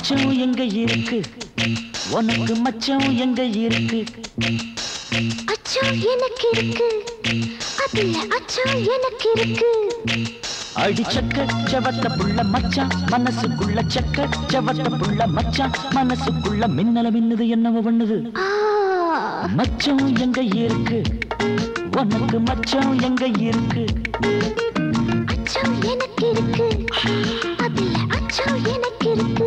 மச்சம் எங்க இருக்கு உனக்கு மச்சம் எங்க இருக்கு அச்சம் எனக்கு இருக்கு அதுல அச்சம் எனக்கு இருக்கு அடிச்சக்க செவத்த புள்ள மச்சான் மனசுக்குள்ள சக்க செவத்த புள்ள மச்சான் மனசுக்குள்ள மின்னல மின்னுது என்னவோ பண்ணுது ஆ, மச்சம் எங்க இருக்கு உனக்கு மச்சம் எங்க இருக்கு அச்சம் எனக்கு இருக்கு அதுல அச்சம் எனக்கு இருக்கு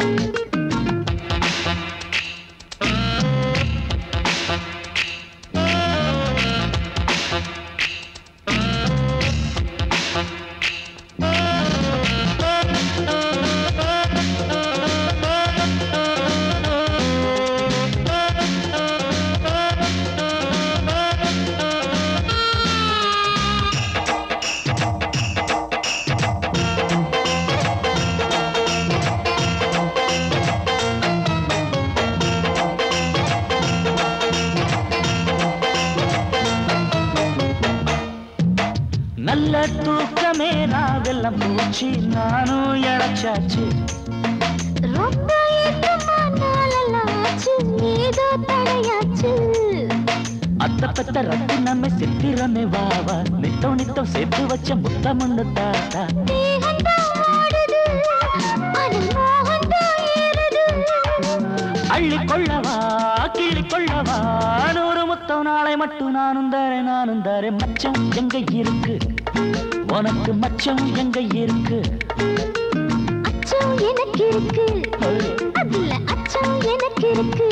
நல்ல தூக்கமே நாவெல்லாம் போச்சு நானும் இழைச்சாச்சு ரொம்ப ஏக்கமா நாளெல்லாம் ஆச்சு ஏதோ தடையாச்சு அத்த பத்த ரத்து நம்ம சித்திரமே வாவா நித்தம் நித்தம் சேர்த்து வச்ச முத்தமண்ணு தாத்தா தேகந்தான் ஆடுது மனம் மோகந்தான் ஏறுது அள்ளி கொள்ளவா கிள்ளி கொள்ளவா நூறு முத்தம் நாளை மட்டும் நானும் தாரேன் நானும் தாரேன் மச்சம் எங்க இருக்கு உனக்கு மச்சம் எங்க இருக்கு அச்சம் எனக்கு இருக்கு அதுல அச்சம் எனக்கு இருக்கு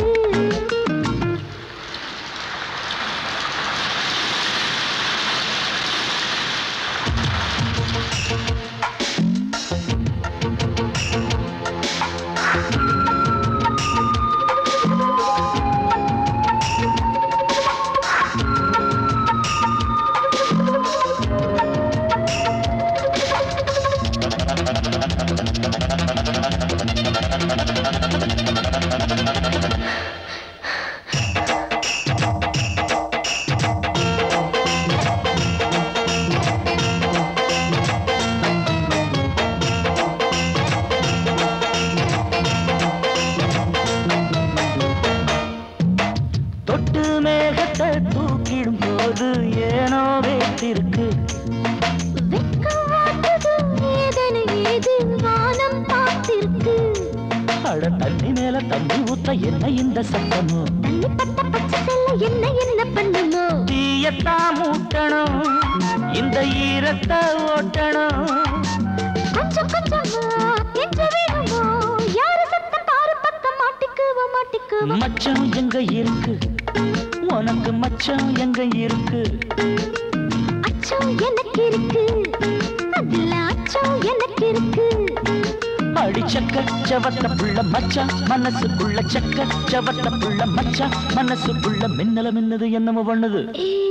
தொட்டு மேகத்தை தூக்கிடும் போது ஏனோ வேத்திருக்கு வெட்கம் வாட்டுது வேதனை ஏது வானம் பார்த்திருக்கு அட தண்ணி மேல தண்ணி ஊத்த என்ன இந்த சத்தமோ தண்ணி பட்ட பச்சை செல்ல என்ன என்ன பண்ணுமோ தீயத்தான் மூட்டணும் இந்த ஈரத்தை ஓட்டணும் கொஞ்சம் கொஞ்சமா என்ற வேணுமோ யாரு சத்தம் பாரு பக்கம் மாட்டிக்குவ மாட்டிக்குவ மச்சம் எங்க இருக்கு உனக்கு மச்சம் எங்க இருக்கு அச்சம் எனக்கு இருக்கு அதுல அச்சம் எனக்கு இருக்கு அடிச்சக்க செவத்த புள்ள மச்சான் மனசுக்குள்ள சக்க செவத்த புள்ள மச்சான் மனசுக்குள்ள மின்னல மின்னது என்னமோ பண்ணுது ஏ